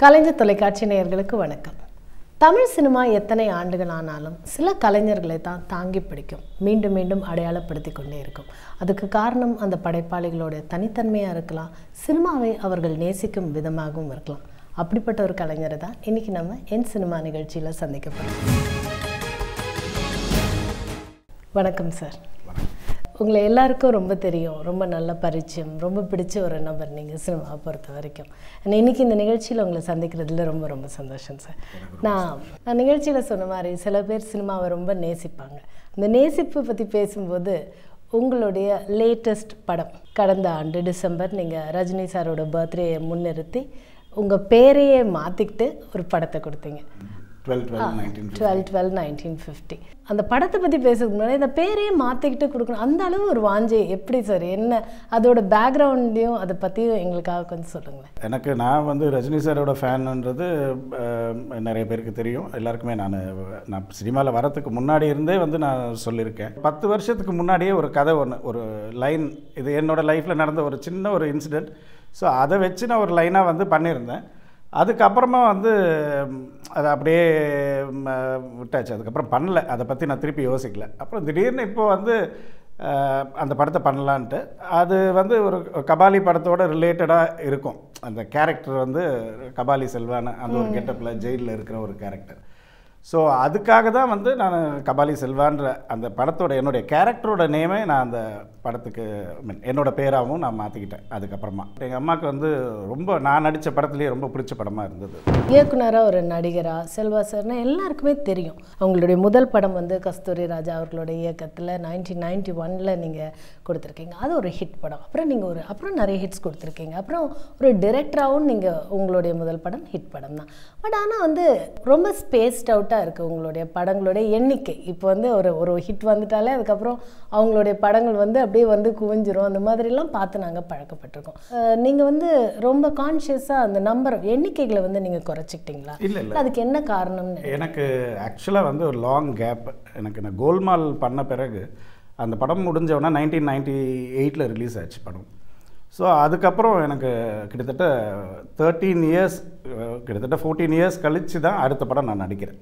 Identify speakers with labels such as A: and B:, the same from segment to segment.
A: கலைஞர் தொலைக்காட்சி நேயர்களுக்கு வணக்கம் தமிழ் சினிமா எத்தனை ஆண்டுகள் ஆனாலும் சில கலைஞர்களை தான் தாங்கி பிடிக்கும் மீண்டும் மீண்டும் அடையாளப்படுத்தி கொண்டே இருக்கும் அதுக்கு காரணம் அந்த படைப்பாளிகளோட தனித்தன்மையாக இருக்கலாம் சினிமாவை அவர்கள் நேசிக்கும் விதமாகவும் இருக்கலாம் அப்படிப்பட்ட ஒரு கலைஞரை தான் இன்னைக்கு நம்ம என் சினிமா நிகழ்ச்சியில் சந்திக்க போகிறோம் வணக்கம் சார் உங்களை எல்லாருக்கும் ரொம்ப தெரியும் ரொம்ப நல்ல பரிச்சயம் ரொம்ப பிடிச்ச ஒரு நபர் நீங்கள் சினிமாவை பொறுத்த வரைக்கும் And இன்னைக்கு இந்த நிகழ்ச்சியில் உங்களை சந்திக்கிறதுல ரொம்ப ரொம்ப சந்தோஷம் சார் நான் நான் நிகழ்ச்சியில் சொன்ன மாதிரி சில பேர் சினிமாவை ரொம்ப நேசிப்பாங்க இந்த நேசிப்பு பற்றி பேசும்போது உங்களுடைய லேட்டஸ்ட் படம் கடந்த ஆண்டு டிசம்பர் நீங்கள் ரஜினி சாரோட பர்த்டேயை முன்னிறுத்தி உங்கள் பேரையே மாற்றிக்கிட்டு ஒரு படத்தை கொடுத்தீங்க
B: twelve twelve nineteen
A: twelve twelve nineteen fifty அந்த படத்தை பற்றி பேசுறதுக்கு முன்னாடி இந்த பேரையே மாற்றிக்கிட்டு கொடுக்கணும் அந்த அளவு ஒரு வாஞ்சை எப்படி சார் என்ன அதோட பேக்ரவுண்டையும் அதை பற்றியும் எங்களுக்காக கொஞ்சம் சொல்லுங்களேன்
B: எனக்கு நான் வந்து ரஜினி சாரோட ஃபேனுன்றது அஹ், நிறைய பேருக்கு தெரியும் எல்லாருக்குமே நான் நான் சினிமாவில் வரத்துக்கு முன்னாடி இருந்தே வந்து நான் சொல்லியிருக்கேன் பத்து வருஷத்துக்கு முன்னாடியே ஒரு கதை ஒன்று ஒரு லைன் இது என்னோட லைஃப்பில் நடந்த ஒரு சின்ன ஒரு இன்சிடெண்ட் ஸோ அதை வச்சு நான் ஒரு லைனாக வந்து பண்ணியிருந்தேன் அதுக்கப்புறமா வந்து ம், அதை அப்படியே ம், விட்டாச்சு அதுக்கப்புறம் பண்ணல அதை பற்றி நான் திருப்பி யோசிக்கல அப்புறம் திடீர்னு இப்போ வந்து அஹ், அந்த படத்தை பண்ணலான்ட்டு அது வந்து ஒரு கபாலி படத்தோட ரிலேட்டடாக இருக்கும் அந்த கேரக்டர் வந்து கபாலி செல்வான அந்த ஒரு கெட்டப்பில் ஜெயிலில் இருக்கிற ஒரு கேரக்டர் ஸோ அதுக்காக தான் வந்து நான் கபாலி செல்வான்ற அந்த படத்தோட என்னுடைய கேரக்டரோட நேமே நான் அந்த படத்துக்கு I mean, என்னோட பேராகவும் நான் மாற்றிக்கிட்டேன் அதுக்கப்புறமா எங்கள் அம்மாவுக்கு வந்து ரொம்ப நான் நடித்த படத்துலேயே ரொம்ப பிடிச்ச படமாக இருந்தது
A: இயக்குனராக ஒரு நடிகராக செல்வா சார்னா எல்லாருக்குமே தெரியும் அவங்களுடைய முதல் படம் வந்து கஸ்தூரி ராஜா அவர்களோட இயக்கத்தில் நைன்டீன் நைன்டி ஒனில் நீங்கள் கொடுத்துருக்கீங்க அது ஒரு ஹிட் படம் அப்புறம் நீங்கள் ஒரு அப்புறம் நிறைய ஹிட்ஸ் கொடுத்துருக்கீங்க அப்புறம் ஒரு டிரெக்டராகவும் நீங்கள் உங்களுடைய முதல் படம் ஹிட் படம் தான் பட் ஆனால் வந்து ரொம்ப ஸ்பேஸ்ட் அவுட்டாக இருக்குது உங்களுடைய படங்களுடைய எண்ணிக்கை இப்போ வந்து ஒரு ஒரு ஹிட் வந்துட்டாலே அதுக்கப்புறம் அவங்களுடைய படங்கள் வந்து அப்படியே வந்து குவிஞ்சிரும் அந்த மாதிரிலாம் பார்த்து நாங்கள் பழக்கப்பட்டிருக்கோம் நீங்கள் வந்து ரொம்ப கான்ஷியஸாக அந்த நம்பர் எண்ணிக்கைகளை வந்து நீங்கள் குறைச்சிக்கிட்டீங்களா
B: இல்லை இல்லை
A: அதுக்கு என்ன காரணம்னு
B: எனக்கு ஆக்சுவலாக வந்து ஒரு லாங் கேப் எனக்கு நான் கோல்மால் பண்ண பிறகு அந்த படம் முடிஞ்சவொடனே நைன்டீன் நைன்டி எயிட்டில் ரிலீஸ் ஆச்சு படம் ஸோ அதுக்கப்புறம் எனக்கு கிட்டத்தட்ட தேர்ட்டீன் இயர்ஸ் கிட்டத்தட்ட ஃபோர்டீன் இயர்ஸ் கழித்து தான் அடுத்த படம் நான் நடிக்கிறேன்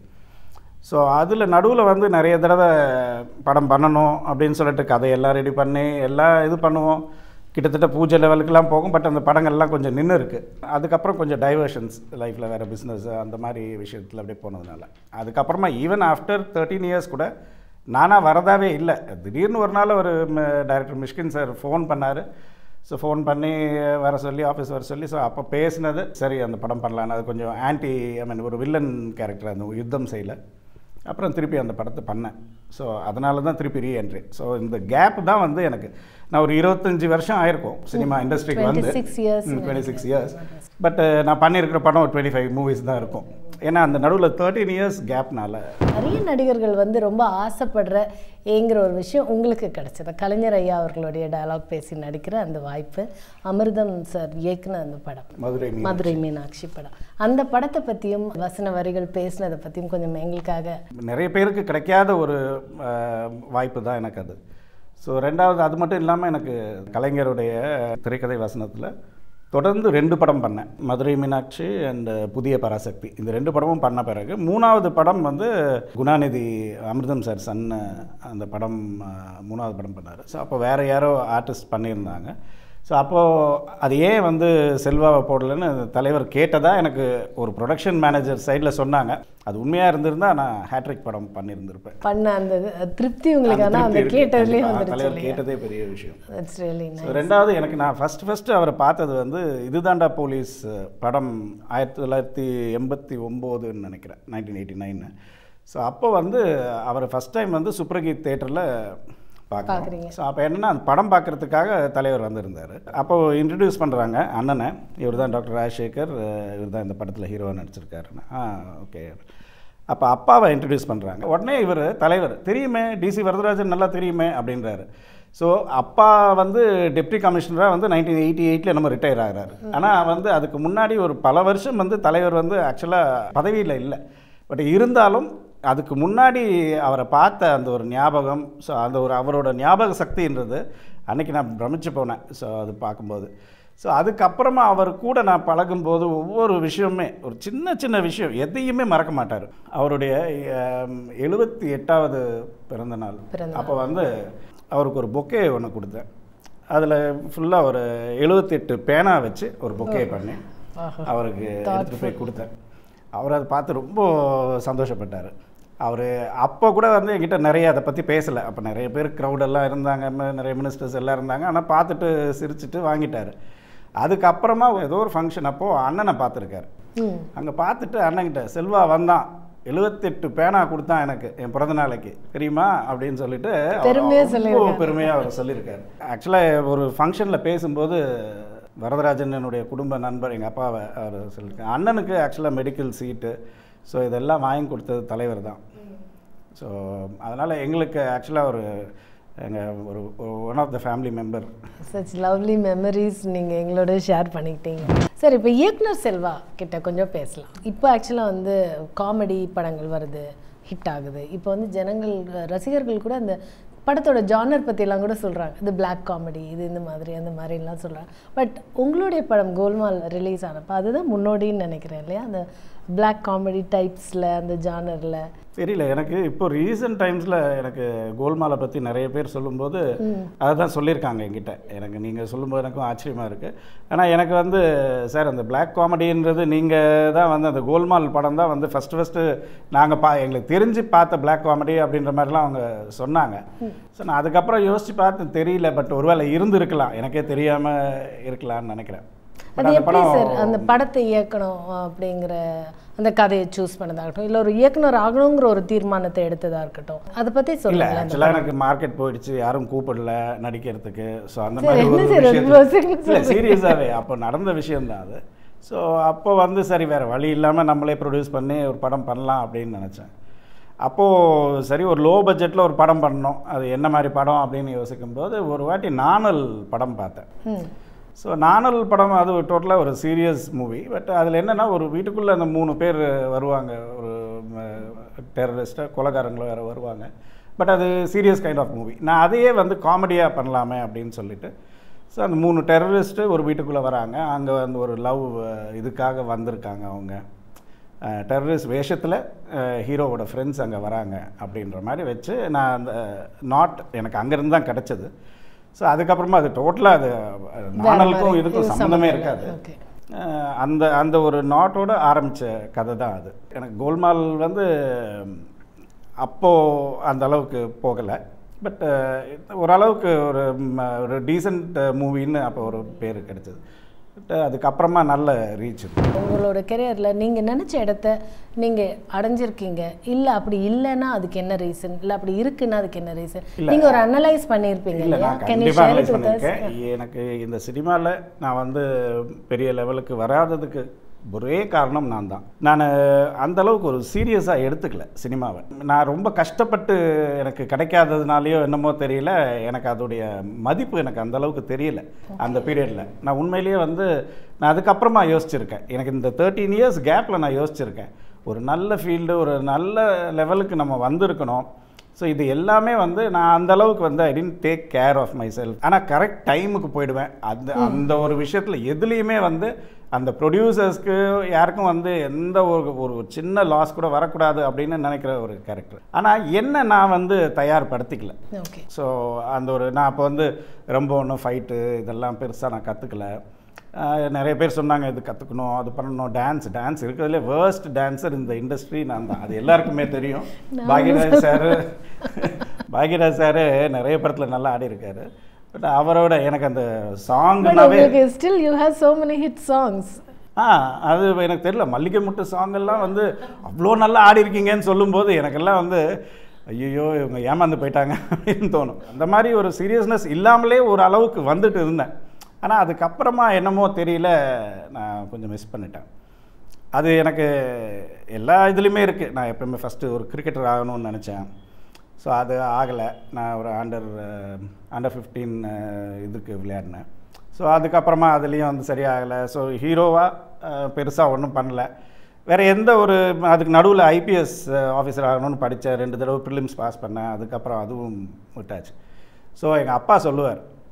B: ஸோ அதில் நடுவில் வந்து நிறைய தடவை படம் பண்ணணும் அப்படின்னு சொல்லிட்டு கதையெல்லாம் ரெடி பண்ணி எல்லாம் இது பண்ணுவோம் கிட்டத்தட்ட பூஜை லெவலுக்கெல்லாம் போகும் பட் அந்த படங்கள்லாம் கொஞ்சம் நின்று இருக்குது அதுக்கப்புறம் கொஞ்சம் டைவர்ஷன்ஸ் லைஃப்பில் வேறு பிஸ்னஸ் அந்த மாதிரி விஷயத்தில் அப்படியே போனதுனால அதுக்கப்புறமா ஈவன் ஆஃப்டர் தேர்ட்டீன் இயர்ஸ் கூட நானாக வரதாவே இல்லை திடீர்னு ஒரு நாள் ஒரு டைரக்டர் மிஷ்கின் சார் ஃபோன் பண்ணார் ஸோ ஃபோன் பண்ணி வர சொல்லி ஆஃபீஸ் வர சொல்லி ஸோ அப்போ பேசினது சரி அந்த படம் பண்ணலான்னு அது கொஞ்சம் ஆன்டி ஐ மீன் ஒரு வில்லன் கேரக்டர் அந்த யுத்தம் செய்யல அப்புறம் திருப்பி அந்த படத்தை பண்ணேன் ஸோ அதனால தான் திருப்பி ரீஎன்ட்ரி ஸோ இந்த கேப் தான் வந்து எனக்கு நான் ஒரு இருபத்தஞ்சி வருஷம் ஆயிருக்கும் சினிமா இண்டஸ்ட்ரிக்கு வந்து
A: 26 years
B: twenty six years but நான் பண்ணியிருக்கிற படம் ஒரு டுவெண்ட்டி ஃபைவ் மூவிஸ் தான் இருக்கும் ஏன்னா அந்த நடுவில் தேர்ட்டீன் இயர்ஸ் கேப்னால
A: நிறைய நடிகர்கள் வந்து ரொம்ப ஆசைப்படுற ஏங்கிற ஒரு விஷயம் உங்களுக்கு கிடைச்சது கலைஞர் ஐயா அவர்களுடைய டயலாக் பேசி நடிக்கிற அந்த வாய்ப்பு அமிர்தம் சார் இயக்குன அந்த படம்
B: மதுரை மீன்
A: மதுரை மீனாட்சி படம் அந்த படத்தை பற்றியும் வசன வரிகள் பேசினதை பற்றியும் கொஞ்சம் எங்களுக்காக
B: நிறைய பேருக்கு கிடைக்காத ஒரு அஹ், வாய்ப்பு தான் எனக்கு அது ஸோ ரெண்டாவது அது மட்டும் இல்லாமல் எனக்கு கலைஞருடைய திரைக்கதை வசனத்தில் தொடர்ந்து ரெண்டு படம் பண்ணேன் மதுரை மீனாட்சி அண்ட் புதிய பராசக்தி இந்த ரெண்டு படமும் பண்ண பிறகு மூணாவது படம் வந்து குணாநிதி அமிர்தம் சார் சன் அந்த படம் அஹ், மூணாவது படம் பண்ணார் ஸோ அப்போ வேறு யாரோ ஆர்டிஸ்ட் பண்ணியிருந்தாங்க ஸோ அப்போது அது ஏன் வந்து செல்வாவை போடலன்னு தலைவர் கேட்டதா எனக்கு ஒரு ப்ரொடக்ஷன் மேனேஜர் சைடில் சொன்னாங்க அது உண்மையாக இருந்திருந்தா நான் ஹேட்ரிக் படம் பண்ணியிருந்திருப்பேன்
A: பண்ண அந்த திருப்தி உங்களுக்கு ஆனால் அந்த
B: திருப்தி இருக்கு.
A: கேட்டதுலேயே
B: கண்டிப்பா.
A: வந்துருச்சு
B: தலைவர்
A: இல்லையா
B: கேட்டதே பெரிய விஷயம்
A: தட்ஸ் ரியலி
B: ஸோ ரெண்டாவது எனக்கு நான் ஃபஸ்ட் ஃபஸ்ட்டு அவரை பார்த்தது வந்து இதுதாண்டா போலீஸ் படம் ஆயிரத்தி தொள்ளாயிரத்தி எண்பத்தி ஒம்போதுன்னு நினைக்கிறேன் நைன்டீன் எயிட்டி நைனு ஸோ அப்போ வந்து அவர் ஃபஸ்ட் டைம் வந்து சுப்ரகீத் தேட்டரில் பார்க்குறோம்
A: பார்க்குறீங்க.
B: ஸோ அப்போ என்னென்னா அந்த படம் பார்க்குறதுக்காக தலைவர் வந்திருந்தார் அப்போ இன்ட்ரடியூஸ் பண்ணுறாங்க அண்ணனை இவர் தான் டாக்டர் ராஜசேகர் இவர் தான் இந்த படத்தில் ஹீரோவாக நடிச்சிருக்காருன்னு ஆ ஓகே அப்போ அப்பாவை இன்ட்ரடியூஸ் பண்ணுறாங்க உடனே இவர் தலைவர் தெரியுமே டிசி வரதராஜன் நல்லா தெரியுமே அப்படின்றாரு ஸோ அப்பா வந்து டெப்டி கமிஷனராக வந்து நைன்டீன் எயிட்டி எயிட்டில் நம்ம ரிட்டையர் ஆகிறாரு ஆனால் வந்து அதுக்கு முன்னாடி ஒரு பல வருஷம் வந்து தலைவர் வந்து ஆக்சுவலாக பதவியில் இல்லை பட் இருந்தாலும் அதுக்கு முன்னாடி அவரை பார்த்த அந்த ஒரு ஞாபகம் ஸோ அந்த ஒரு அவரோட ஞாபக சக்தின்றது அன்னைக்கு நான் பிரமிச்சு போனேன் ஸோ அது பார்க்கும்போது ஸோ அதுக்கப்புறமா அவர் கூட நான் பழகும்போது ஒவ்வொரு விஷயமுமே ஒரு சின்ன சின்ன விஷயம் எதையுமே மறக்க மாட்டார் அவருடைய எழுபத்தி எட்டாவது பிறந்த நாள்
A: பிறந்த
B: அப்போ வந்து அவருக்கு ஒரு பொக்கே ஒன்று கொடுத்தேன் அதில் ஃபுல்லாக ஒரு எழுபத்தெட்டு பேனா வச்சு ஒரு பொக்கே பண்ணி
A: ஆஹா.
B: அவருக்கு எடுத்துகிட்டு போய் கொடுத்தேன் அவர் அதை பார்த்து ரொம்ப சந்தோஷப்பட்டார் அவர் அப்போ கூட வந்து என்கிட்ட நிறைய அதை பற்றி பேசலை அப்போ நிறைய பேர் க்ரௌடெல்லாம் இருந்தாங்க ம- நிறைய மினிஸ்டர்ஸ் எல்லாம் இருந்தாங்க ஆனால் பார்த்துட்டு சிரிச்சிட்டு வாங்கிட்டார் அதுக்கப்புறமா ஏதோ ஒரு ஃபங்க்ஷன் அப்போது அண்ணனை பார்த்துருக்காரு
A: ம்
B: அங்கே பார்த்துட்டு அண்ணன்கிட்ட செல்வா வந்தான் எழுபத்தெட்டு பேனா கொடுத்தான் எனக்கு என் பிறந்த நாளைக்கு தெரியுமா அப்படின்னு சொல்லிட்டு அவர்
A: பெருமையா
B: ரொம்ப
A: சொல்லியிருக்காரு.
B: பெருமையாக அவர் சொல்லியிருக்காரு ஆக்சுவலாக ஒரு ஃபங்க்ஷனில் பேசும்போது வரதராஜன் என்னுடைய குடும்ப நண்பர் எங்கள் அப்பாவை அவர் சொல்லியிருக்காங்க அண்ணனுக்கு ஆக்சுவலாக மெடிக்கல் சீட்டு ஸோ இதெல்லாம் வாங்கி கொடுத்தது தலைவர் தான் ஸோ அதனால் எங்களுக்கு ஆக்சுவலாக ஒரு எங்கள் ஒரு one of the family member
A: such lovely memories நீங்கள் எங்களோட ஷேர் பண்ணிக்கிட்டீங்க சரி இப்போ இயக்குனர் செல்வா கிட்ட கொஞ்சம் பேசலாம் இப்போ ஆக்சுவலாக வந்து காமெடி படங்கள் வருது ஹிட் ஆகுது இப்போ வந்து ஜனங்கள் ரசிகர்கள் கூட அந்த படத்தோட ஜானர் பற்றியெல்லாம் கூட சொல்கிறாங்க இது பிளாக் காமெடி இது இந்த மாதிரி அந்த மாதிரிலாம் சொல்கிறாங்க பட் உங்களுடைய படம் கோல்மால் ரிலீஸ் ஆனப்போ அதுதான் முன்னோடின்னு நினைக்கிறேன் இல்லையா அந்த பிளாக் காமெடி டைப்ஸில் அந்த ஜானரில்
B: தெரியல எனக்கு இப்போ ரீசன்ட் டைம்ஸில் எனக்கு கோல்மாலை பற்றி நிறைய பேர் சொல்லும்போது அதை தான் சொல்லியிருக்காங்க என்கிட்ட எனக்கு நீங்கள் சொல்லும்போது எனக்கும் ஆச்சரியமாக இருக்குது ஆனால் எனக்கு வந்து சார் அந்த பிளாக் காமெடின்றது நீங்கள் தான் வந்து அந்த கோல்மால் படம் தான் வந்து ஃபஸ்ட்டு ஃபஸ்ட்டு நாங்கள் பா எங்களுக்கு தெரிஞ்சு பார்த்த பிளாக் காமெடி அப்படின்ற மாதிரிலாம் அவங்க சொன்னாங்க ஸோ நான் அதுக்கப்புறம் யோசித்து பார்த்து தெரியல பட் ஒருவேளை இருந்திருக்கலாம் எனக்கே தெரியாமல் இருக்கலாம்னு நினைக்கிறேன் But
A: அது
B: அந்த
A: எப்படி சார் அந்த படத்தை இயக்கணும் அப்படிங்கிற அந்த கதையை சூஸ் பண்ணதாகட்டும் இல்லை ஒரு இயக்குனர் ஆகணுங்கிற ஒரு தீர்மானத்தை எடுத்ததா இருக்கட்டும் அதை பற்றி
B: இல்லை
A: சொல்லுங்களேன்
B: ஆக்சுவலாக எனக்கு மார்க்கெட் போயிடுச்சு யாரும் கூப்பிடல நடிக்கிறதுக்கு ஸோ அந்த
A: சரி,
B: மாதிரி
A: என்ன
B: ஒரு
A: சார் அது
B: விஷயத்துல-
A: யோசிக்கணும்
B: இல்லை
A: சொல்றீங்க?
B: சீரியஸாகவே அப்போ நடந்த விஷயம்தான் அது ஸோ அப்போ வந்து சரி வேறு வழி இல்லாமல் நம்மளே ப்ரொடியூஸ் பண்ணி ஒரு படம் பண்ணலாம் அப்படின்னு நினச்சேன் அப்போது சரி ஒரு லோ பட்ஜெட்டில் ஒரு படம் பண்ணணும் அது என்ன மாதிரி படம் அப்படின்னு யோசிக்கும்போது ஒரு வாட்டி நாணல் படம் பார்த்தேன்
A: ம்
B: ஸோ நாணல் படம் அது டோட்டலாக ஒரு சீரியஸ் மூவி பட் அதில் என்னென்னா ஒரு வீட்டுக்குள்ளே அந்த மூணு பேர் வருவாங்க ஒரு டெரரிஸ்ட்டாக கொலைகாரங்களோ வேறு வருவாங்க பட் அது சீரியஸ் கைண்ட் ஆஃப் மூவி நான் அதையே வந்து காமெடியாக பண்ணலாமே அப்படின்னு சொல்லிட்டு ஸோ அந்த மூணு டெரரிஸ்ட்டு ஒரு வீட்டுக்குள்ளே வராங்க அங்கே வந்து ஒரு லவ் இதுக்காக வந்திருக்காங்க அவங்க டெரரிஸ்ட் வேஷத்தில் ஹீரோவோட ஃப்ரெண்ட்ஸ் அங்கே வராங்க அப்படின்ற மாதிரி வச்சு நான் அந்த நாட் எனக்கு அங்கேருந்து தான் கிடச்சிது ஸோ அதுக்கப்புறமா அது டோட்டலாக அது அஹ், நாணலுக்கும் இதுக்கும் சம்மந்தமே இருக்காது
A: ஓகே
B: அஹ், அந்த அந்த ஒரு நாட்டோட ஆரம்பித்த கதை தான் அது எனக்கு கோல்மால் வந்து அப்போது அந்த அளவுக்கு போகலை பட் ஓரளவுக்கு ஒரு ம, ஒரு டீசெண்ட் மூவின்னு அப்போ ஒரு பேர் கிடைச்சது பட் அதுக்கப்புறமா நல்ல ரீச்
A: உங்களோட கெரியரில் நீங்கள் நினச்ச இடத்த நீங்கள் அடைஞ்சிருக்கீங்க இல்லை அப்படி இல்லைன்னா அதுக்கு என்ன ரீசன் இல்லை அப்படி இருக்குன்னா அதுக்கு என்ன ரீசன் நீங்கள் ஒரு அனலைஸ் பண்ணியிருப்பீங்க
B: இல்லை
A: இல்லையா
B: நான்
A: Can you
B: கண்டிப்பாக
A: share it
B: analyse
A: with us?
B: பண்ணியிருக்கேன் எனக்கு இந்த சினிமாவில் நான் வந்து பெரிய லெவலுக்கு வராததுக்கு ஒரே காரணம் நான் தான் நான் அந்த அளவுக்கு ஒரு சீரியஸாக எடுத்துக்கல சினிமாவை நான் ரொம்ப கஷ்டப்பட்டு எனக்கு கிடைக்காததுனாலையோ என்னமோ தெரியல எனக்கு அதோடைய மதிப்பு எனக்கு அந்த அளவுக்கு தெரியல அந்த பீரியடில் நான் உண்மையிலேயே வந்து நான் அதுக்கப்புறமா யோசிச்சிருக்கேன் எனக்கு இந்த தேர்ட்டீன் இயர்ஸ் கேப்பில் நான் யோசிச்சிருக்கேன் ஒரு நல்ல ஃபீல்டு ஒரு நல்ல லெவலுக்கு நம்ம வந்திருக்கணும் ஸோ இது எல்லாமே வந்து நான் அந்த அளவுக்கு வந்து I tend take care of myself ஆனால் கரெக்ட் டைமுக்கு போயிடுவேன் அந்த அந்த ஒரு விஷயத்தில் எதுலேயுமே வந்து அந்த ப்ரொடியூசர்ஸ்க்கு யாருக்கும் வந்து எந்த ஒரு ஒரு சின்ன லாஸ் கூட வரக்கூடாது அப்படின்னு நினைக்கிற ஒரு கேரக்டர் ஆனால் என்ன நான் வந்து தயார்படுத்திக்கல
A: ஓகே
B: ஸோ அந்த ஒரு நான் அப்போ வந்து ரொம்ப ஒன்றும் ஃபைட்டு இதெல்லாம் பெருசாக நான் கற்றுக்கல நிறைய பேர் சொன்னாங்க இது கற்றுக்கணும் அது பண்ணணும் டான்ஸ் டான்ஸ் இருக்கிறதுலே வேர்ஸ்ட் டான்ஸர் இந்த இண்டஸ்ட்ரி நான் தான் அது எல்லாருக்குமே தெரியும் பாக்யராஜ் சார் பாக்யராஜ் சார் நிறைய படத்தில் நல்லா ஆடி இருக்காரு பட் அவரோட எனக்கு அந்த
A: பட்
B: சாங்னாவே
A: உங்களுக்கு still you have so many hit songs
B: ஆ அது எனக்கு தெரியல மல்லிகை முட்டு சாங் எல்லாம் வந்து அவ்வளோ நல்லா ஆடி இருக்கீங்கன்னு சொல்லும்போது எனக்கெல்லாம் வந்து ஐயோ இவங்க ஏமாந்து போயிட்டாங்க அப்படின்னு தோணும் அந்த மாதிரி ஒரு சீரியஸ்னஸ் இல்லாமலே ஒரு அளவுக்கு வந்துட்டு இருந்தேன் ஆனால் அதுக்கப்புறமா என்னமோ தெரியல நான் கொஞ்சம் மிஸ் பண்ணிட்டேன் அது எனக்கு எல்லா இதுலேயுமே இருக்குது நான் எப்பவுமே ஃபஸ்ட்டு ஒரு கிரிக்கெட்டர் ஆகணும்னு நினச்சேன் ஸோ அது ஆகலை நான் ஒரு அண்டர் அண்டர் ஃபிஃப்டீன் இதுக்கு விளையாடினேன் ஸோ அதுக்கப்புறமா அதுலேயும் வந்து சரியாகலை ஸோ ஹீரோவாக பெருசாக ஒன்றும் பண்ணல வேறு எந்த ஒரு அதுக்கு நடுவில் ஐபிஎஸ் ஆஃபீஸர் ஆகணும்னு படித்தேன் ரெண்டு தடவை ப்ரிலிம்ஸ் பாஸ் பண்ணேன் அதுக்கப்புறம் அதுவும் விட்டாச்சு ஸோ எங்கள் அப்பா சொல்லுவார்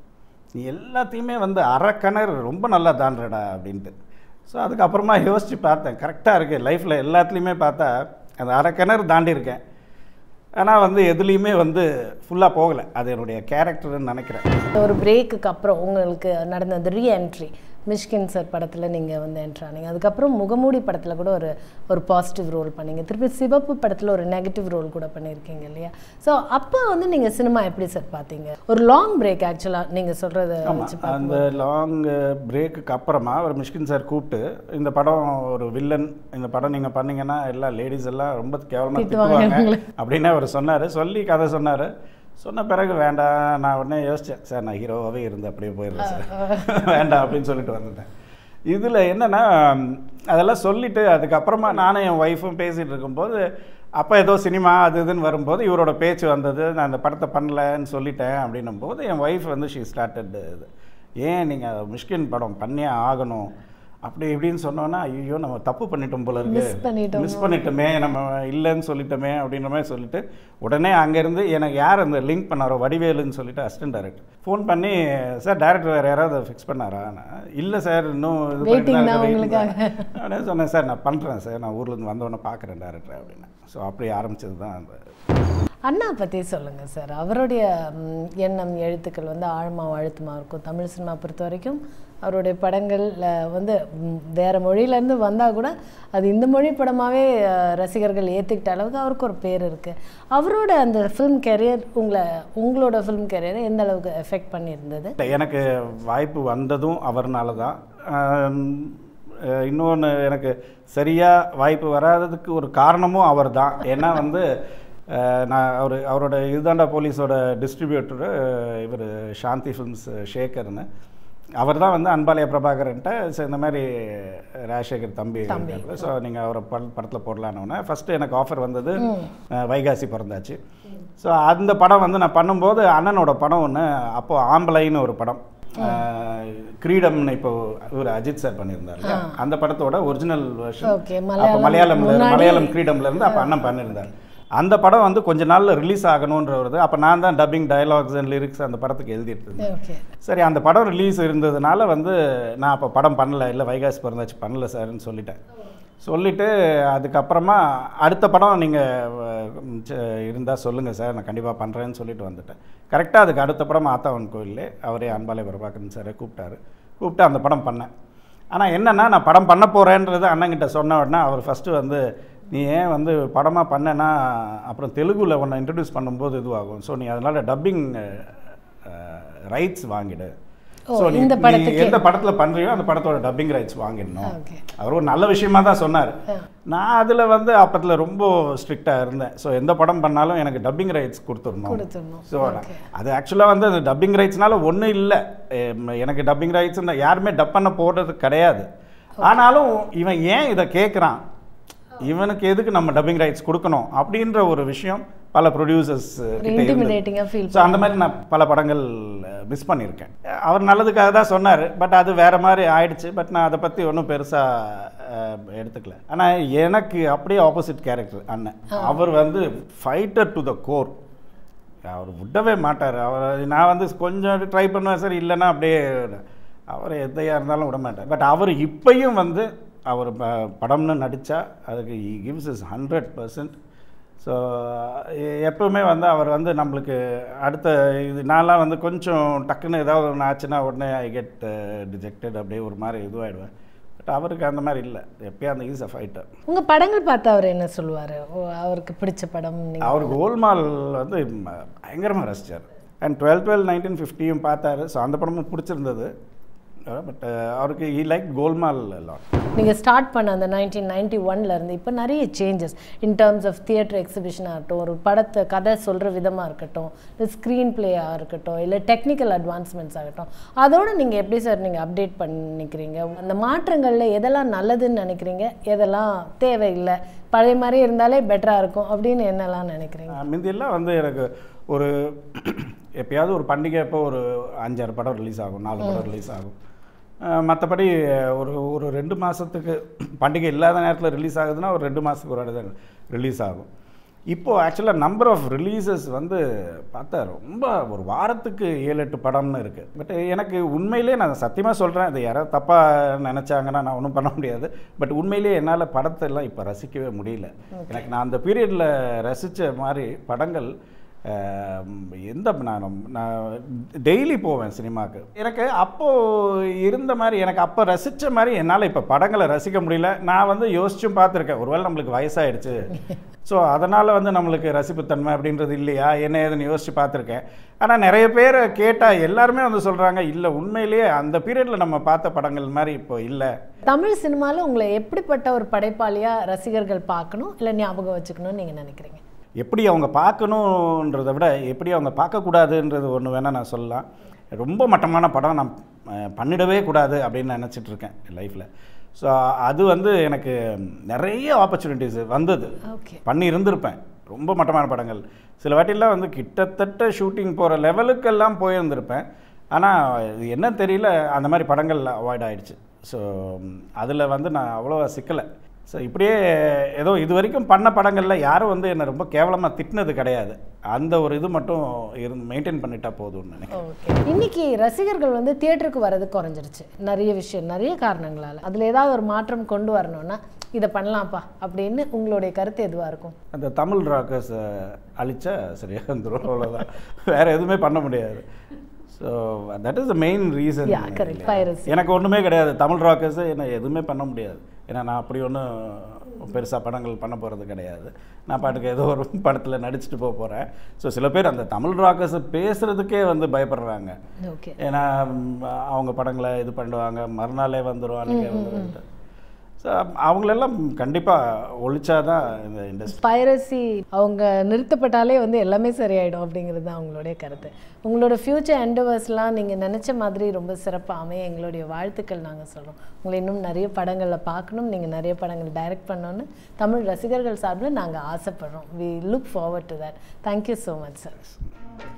B: நீ எல்லாத்தையுமே வந்து அரைக்கணர் ரொம்ப நல்லா தாண்டுறடா அப்படின்ட்டு ஸோ அதுக்கப்புறமா யோசித்து பார்த்தேன் கரெக்டாக இருக்குது லைஃப்பில் எல்லாத்துலேயுமே பார்த்தா அந்த அரைக்கணர் தாண்டி இருக்கேன் ஆனால் வந்து எதுலேயுமே வந்து ஃபுல்லாக போகலை அது என்னுடைய கேரக்டர்னு நினைக்கிறேன்
A: ஒரு பிரேக்குக்கு அப்புறம் உங்களுக்கு நடந்த அந்த ரீஎன்ட்ரி மிஷ்கின் சார் படத்தில் நீங்கள் வந்து என்ட்ரு ஆனீங்க அதுக்கப்புறம் முகமூடி படத்தில் கூட ஒரு ஒரு பாசிட்டிவ் ரோல் பண்ணீங்க திருப்பி சிவப்பு படத்தில் ஒரு நெகட்டிவ் ரோல் கூட பண்ணியிருக்கீங்க இல்லையா ஸோ அப்போ வந்து நீங்கள் சினிமா எப்படி சார் பார்த்தீங்க ஒரு லாங் பிரேக் ஆக்சுவலாக நீங்கள் சொல்கிறத வச்சு
B: ஆமாம் அந்த லாங் பிரேக்குக்கு அப்புறமா ஒரு மிஷ்கின் சார் கூப்பிட்டு இந்த படம் ஒரு வில்லன் இந்த படம் நீங்கள் பண்ணீங்கன்னா எல்லா லேடிஸ் எல்லாம் ரொம்ப கேவலமாக திட்டுவாங்க அப்படின்னு அவர் சொன்னார் சொல்லி கதை சொன்னார் சொன்ன பிறகு வேண்டாம் நான் உடனே யோசித்தேன் சார் நான் ஹீரோவாகவே இருந்து அப்படியே போயிடுறேன் சார் வேண்டாம் அப்படின்னு சொல்லிட்டு வந்துட்டேன் இதில் என்னென்னா அதெல்லாம் சொல்லிவிட்டு அதுக்கப்புறமா நானும் என் ஒய்ஃபும் பேசிகிட்டு இருக்கும்போது அப்போ ஏதோ சினிமா அது இதுன்னு வரும்போது இவரோட பேச்சு வந்தது நான் இந்த படத்தை பண்ணலன்னு சொல்லிட்டேன் அப்படின்னும் போது என் ஒய்ஃப் வந்து ஷீ ஸ்டார்டட் இது ஏன் நீங்கள் மிஷ்கின் படம் பண்ணியே ஆகணும் அப்படி இப்படின்னு சொன்னோன்னா ஐயோ நம்ம தப்பு பண்ணிட்டோம் போல இருக்கு
A: மிஸ் பண்ணிட்டோம்
B: மிஸ் பண்ணிட்டோமே நம்ம இல்லைன்னு சொல்லிட்டோமே அப்படின்ற மாதிரி சொல்லிட்டு உடனே அங்கேருந்து எனக்கு யார் அந்த லிங்க் பண்ணாரோ வடிவேலுன்னு சொல்லிட்டு அசிஸ்டன்ட் டேரக்டர் ஃபோன் பண்ணி சார் டேரக்டர் வேறு யாராவது ஃபிக்ஸ் பண்ணாரா இல்லை சார் இன்னும் இது பண்ணிட்டு
A: Waiting
B: தான்
A: தான்
B: இருக்கேன்,
A: உங்களுக்காக.
B: waiting தான். உடனே சொன்னேன் சார் நான் பண்ணுறேன் சார் நான் ஊர்லேருந்து வந்தவொடனே பார்க்குறேன் டேரக்டர் அப்படின்னு ஸோ அப்படி ஆரம்பிச்சது தான் அந்த
A: அண்ணா பற்றி சொல்லுங்கள் சார் அவருடைய ம், எண்ணம் எழுத்துக்கள் வந்து ஆழமாக அழுத்தமாக இருக்கும் தமிழ் சினிமா பொறுத்த வரைக்கும் அவருடைய படங்கள்ல வந்து ம், வேற மொழியிலேருந்து வந்தால் கூட அது இந்த மொழி படமாகவே ரசிகர்கள் ஏற்றுக்கிட்ட அளவுக்கு அவருக்கு ஒரு பேர் இருக்குது அவரோட அந்த ஃபிலிம் கேரியர் உங்களை உங்களோட ஃபிலிம் கேரியரை எந்த அளவுக்கு எஃபெக்ட் பண்ணியிருந்தது
B: இல்லை, எனக்கு வாய்ப்பு வந்ததும் அவர்னால தான் இன்னொன்று எனக்கு சரியாக வாய்ப்பு வராததுக்கு ஒரு காரணமும் அவர் தான் ஏன்னா வந்து அஹ், நான் அவர் அவரோட இதுதாண்டா போலீஸோட டிஸ்ட்ரிபியூட்டரு இவர் சாந்தி ஃபிலிம்ஸ் ஷேகர்னு அவர் தான் வந்து அன்பாலய பிரபாகரன்ட்ட "சரி, இந்த மாதிரி ராஜசேகர் தம்பி ஸோ நீங்கள் அவரை பட படத்தில் போடலான்னு ஃபஸ்ட்டு எனக்கு ஆஃபர் வந்தது அஹ், வைகாசி பிறந்தாச்சு ஸோ அந்த படம் வந்து நான் பண்ணும்போது அண்ணனோட படம் ஒன்று அப்போது ஆம்பளைன்னு ஒரு படம் அஹ், கிரீடம்னு இப்போ இவர் அஜித் சார் பண்ணியிருந்தார் இல்லையா? அந்த படத்தோட ஒரிஜினல் வெர்ஷன்
A: Okay,
B: அப்போ
A: மலையாளம்
B: மலையாளம்ல
A: முன்னாடி-
B: மலையாளம் கிரீடம்ல இருந்து அப்போ அண்ணன் பண்ணியிருந்தார் அந்த படம் வந்து கொஞ்ச நாள்ல ரிலீஸ் ஆகணுன்றவது அப்போ நான் தான் டப்பிங் டயலாக்ஸ் அண்ட் லிரிக்ஸ் அந்த படத்துக்கு எழுதிட்டு இருந்தேன்
A: ஓகே
B: சரி அந்த படம் ரிலீஸ் இருந்ததுனால வந்து நான் அப்போ படம் பண்ணல இல்லை வைகாசி பிறந்தாச்சு பண்ணல சார்னு சொல்லிட்டேன் சொல்லிவிட்டு அதுக்கப்புறமா அடுத்த படம் நீங்கள் இருந்தால் சொல்லுங்கள் சார் நான் கண்டிப்பாக பண்ணுறேன்னு சொல்லிட்டு வந்துட்டேன் கரெக்டாக அதுக்கு அடுத்த படம் ஆத்தாவன் கோயிலே அவரே அன்பாலை பிரபாகரன் சாரே கூப்பிட்டாரு கூப்பிட்டு அந்த படம் பண்ணேன் ஆனால் என்னென்னா நான் படம் பண்ண போகிறேன்றது அண்ணங்கிட்ட சொன்ன உடனே அவர் ஃபஸ்ட்டு வந்து நீ ஏன் வந்து படமாக பண்ணேன்னா அப்புறம் தெலுங்குல உன்னை இன்ட்ரடியூஸ் பண்ணும்போது இதுவாகும் ஸோ நீ அதனால் டப்பிங் ரைட்ஸ் வாங்கிடு
A: ஓ,
B: ஸோ நீ
A: இந்த
B: நீ
A: படத்துக்கே.
B: எந்த படத்தில் பண்ணுறியோ அந்த படத்தோட டப்பிங் ரைட்ஸ் வாங்கிடணும்
A: ஓகே
B: அவர் ஒரு நல்ல விஷயமா தான் சொன்னார் நான் அதில் வந்து அப்பத்தில் ரொம்ப ஸ்ட்ரிக்டாக இருந்தேன் ஸோ எந்த படம் பண்ணாலும் எனக்கு டப்பிங் ரைட்ஸ் கொடுத்துடணும்
A: கொடுத்துடணும்
B: ஸோ அது ஆக்சுவலாக வந்து அந்த டப்பிங் ரைட்ஸ்னால ஒன்றும் இல்லை எனக்கு டப்பிங் ரைட்ஸ் யாருமே டப் பண்ண போடுறது கிடையாது ஆனாலும் இவன் ஏன் இதை கேட்குறான் இவனுக்கு எதுக்கு நம்ம டப்பிங் ரைட்ஸ் கொடுக்கணும் அப்படின்ற ஒரு விஷயம் பல ப்ரொடியூசர்ஸ் கிட்ட இருந்தது
A: இன்டிமிடேட்டிங்காக ஃபீல்
B: ஸோ அந்த மாதிரி நான் பல படங்கள் மிஸ் பண்ணியிருக்கேன் அவர் நல்லதுக்காக தான் சொன்னார் பட் அது வேறு மாதிரி ஆயிடுச்சு பட் நான் அதை பற்றி ஒன்றும் பெருசாக எடுத்துக்கல ஆனால் எனக்கு அப்படியே ஆப்போசிட் கேரக்டர் அண்ணன் அவர் வந்து ஃபைட்டர் டு த கோர் அவர் விடவே மாட்டார் அவர் நான் வந்து கொஞ்சம் ட்ரை பண்ணுவேன் சார் இல்லைன்னா அப்படியே அவர் எதையாக இருந்தாலும் விட மாட்டார் பட் அவர் இப்பையும் வந்து அவர் ப- படம்னு நடித்தா அதுக்கு gives is hundred percent so எப்பவுமே வந்து அவர் வந்து நம்மளுக்கு அடுத்த இது நான்லாம் வந்து கொஞ்சம் டக்குன்னு ஏதாவது ஒன்று ஆச்சுன்னா உடனே ஐ கெட் டிஜெக்டட் அப்படியே ஒரு மாதிரி இதுவாகிடுவேன் பட் அவருக்கு அந்த மாதிரி இல்லை எப்பயும் அந்த இஸ் அ ஃபைட்டர்
A: உங்க படங்கள் பார்த்து அவர் என்ன சொல்லுவார் அவருக்கு பிடிச்ச படம் நீங்க
B: அவர் கோல்மால் வந்து ம- பயங்கரமா ரசிச்சார் அண்ட் டுவெல் டுவெல் நைன்டீன் ஃபிஃப்டியும் பார்த்தாரு ஸோ அந்த படமும் பிடிச்சிருந்தது பட் அவருக்கு ஈ லைக் கோல்மால் எல்லாம்
A: நீங்க ஸ்டார்ட் பண்ண அந்த நைன்டீன் நைன்டி ஒன்ல இருந்து இப்போ நிறைய changes in terms of theatre எக்ஸிபிஷனாக இருக்கட்டும் ஒரு படத்தை கதை சொல்ற விதமா இருக்கட்டும் இல்லை ஸ்க்ரீன் பிளேயாக இருக்கட்டும் இல்லை டெக்னிக்கல் அட்வான்ஸ்மெண்ட்ஸ் ஆகட்டும் அதோட நீங்க எப்படி சார் நீங்க அப்டேட் பண்ணிக்கிறீங்க அந்த மாற்றங்கள்ல எதெல்லாம் நல்லதுன்னு நினைக்கிறீங்க எதெல்லாம் தேவையில்லை பழைய மாதிரி இருந்தாலே பெட்டரா இருக்கும் அப்படின்னு என்னெல்லாம் நினைக்கிறீங்க
B: ஆஹ் முந்தியெல்லாம் வந்து எனக்கு ஒரு எப்பயாவது ஒரு பண்டிகை அப்போ ஒரு அஞ்சாறு படம் ரிலீஸ் ஆகும் நாலு படம் ரிலீஸ் ஆகும் மற்றபடி ஒரு ஒரு ரெண்டு மாதத்துக்கு பண்டிகை இல்லாத நேரத்தில் ரிலீஸ் ஆகுதுன்னா ஒரு ரெண்டு மாதத்துக்கு ஒரு இடம் ரிலீஸ் ஆகும் இப்போது ஆக்சுவலாக நம்பர் ஆஃப் ரிலீசஸ் வந்து பார்த்தா ரொம்ப ஒரு வாரத்துக்கு ஏழு எட்டு படம்னு இருக்குது பட் எனக்கு உண்மையிலே நான் சத்தியமாக சொல்கிறேன் அது யாராவது தப்பாக நினச்சாங்கன்னா நான் ஒன்றும் பண்ண முடியாது பட் உண்மையிலேயே என்னால் படத்தை எல்லாம் இப்போ ரசிக்கவே முடியல எனக்கு நான் அந்த பீரியடில் ரசித்த மாதிரி படங்கள் அஹ், எந்த நான் நான் டெய்லி போவேன் சினிமாவுக்கு எனக்கு அப்போது இருந்த மாதிரி எனக்கு அப்போ ரசித்த மாதிரி என்னால் இப்போ படங்களை ரசிக்க முடியல நான் வந்து யோசிச்சும் பார்த்துருக்கேன் ஒருவேளை நம்மளுக்கு வயசாயிடுச்சு ஸோ அதனால் வந்து நம்மளுக்கு ரசிப்புத்தன்மை அப்படின்றது இல்லையா என்ன ஏதுன்னு யோசிச்சு பார்த்துருக்கேன் ஆனால் நிறைய பேர் கேட்டால் எல்லாருமே வந்து சொல்கிறாங்க இல்லை உண்மையிலேயே அந்த பீரியடில் நம்ம பார்த்த படங்கள் மாதிரி இப்போ இல்லை
A: தமிழ் சினிமாவில் உங்களை எப்படிப்பட்ட ஒரு படைப்பாளியாக ரசிகர்கள் பார்க்கணும் இல்லை ஞாபகம் வச்சுக்கணும்னு நீங்கள் நினைக்கிறீங்க
B: எப்படி அவங்க பார்க்கணுன்றதை விட எப்படி அவங்க பார்க்கக்கூடாதுன்றது ஒன்று வேணால் நான் சொல்லலாம் ரொம்ப மட்டமான படம் நான் அஹ், பண்ணிடவே கூடாது அப்படின்னு நினச்சிட்டு இருக்கேன் லைஃப்பில் ஸோ அது வந்து எனக்கு நிறைய ஆப்பர்ச்சுனிட்டிஸ் வந்தது
A: ஓகே
B: பண்ணி இருந்திருப்பேன் ரொம்ப மட்டமான படங்கள் சில வாட்டிலாம் வந்து கிட்டத்தட்ட ஷூட்டிங் போகிற லெவலுக்கெல்லாம் போயிருந்திருப்பேன் ஆனால் இது என்ன தெரியல அந்த மாதிரி படங்கள் அவாய்ட் ஆயிடுச்சு ஸோ அதில் வந்து நான் அவ்வளோ சிக்கலை ஸோ இப்படியே ஏதோ இது வரைக்கும் பண்ண படங்களில் யாரும் வந்து என்னை ரொம்ப கேவலமாக திட்டினது கிடையாது அந்த ஒரு இது மட்டும் இருந்து மெயின்டைன் பண்ணிட்டா போதும்னு நினைக்கிறேன்
A: ஓகே இன்னைக்கு ரசிகர்கள் வந்து தியேட்டருக்கு வர்றது குறைஞ்சிருச்சு நிறைய விஷயம் நிறைய காரணங்களால் அதில் ஏதாவது ஒரு மாற்றம் கொண்டு வரணும்னா இதை பண்ணலாம்ப்பா அப்படின்னு உங்களுடைய கருத்து எதுவாக இருக்கும்
B: அந்த தமிழ் ராக்கர்ஸை அழிச்சா சரியாக வந்துடும் அவ்வளோதான் வேறு எதுவுமே பண்ண முடியாது so that is the main reason
A: Yeah, correct. Piracy.
B: எனக்கு ஒன்றுமே கிடையாது தமிழ் ராக்கர்ஸு என்ன எதுவுமே பண்ண முடியாது ஏன்னா நான் அப்படி ஒன்றும் பெருசாக படங்கள் பண்ண போகிறது கிடையாது நான் பாட்டுக்கு ஏதோ ஒரு படத்தில் நடிச்சுட்டு போக போகிறேன் ஸோ சில பேர் அந்த தமிழ் ராக்கர்ஸை பேசுகிறதுக்கே வந்து பயப்படுறாங்க
A: ஓகே
B: ஏன்னா ம், அவங்க படங்களை இது பண்ணுவாங்க மறுநாளே வந்துடும் அன்றைக்கே வந்துடும் ஸோ அவங்களெல்லாம் கண்டிப்பாக ஒழிச்சாதான் இந்த இண்டஸ்ட்ரி
A: பைரசி அவங்க நிறுத்தப்பட்டாலே வந்து எல்லாமே சரியாயிடும் அப்படிங்கிறது தான் அவங்களுடைய கருத்து உங்களோட ஃப்யூச்சர் எண்டவர்ஸ்லாம் நீங்கள் நினச்ச மாதிரி ரொம்ப சிறப்பாக அமைய எங்களுடைய வாழ்த்துக்கள் நாங்கள் சொல்கிறோம் உங்களை இன்னும் நிறைய படங்களில் பார்க்கணும் நீங்கள் நிறைய படங்கள் டைரக்ட் பண்ணணும்னு தமிழ் ரசிகர்கள் சார்பில் நாங்கள் ஆசைப்படுறோம் we look forward to that thank you so much sir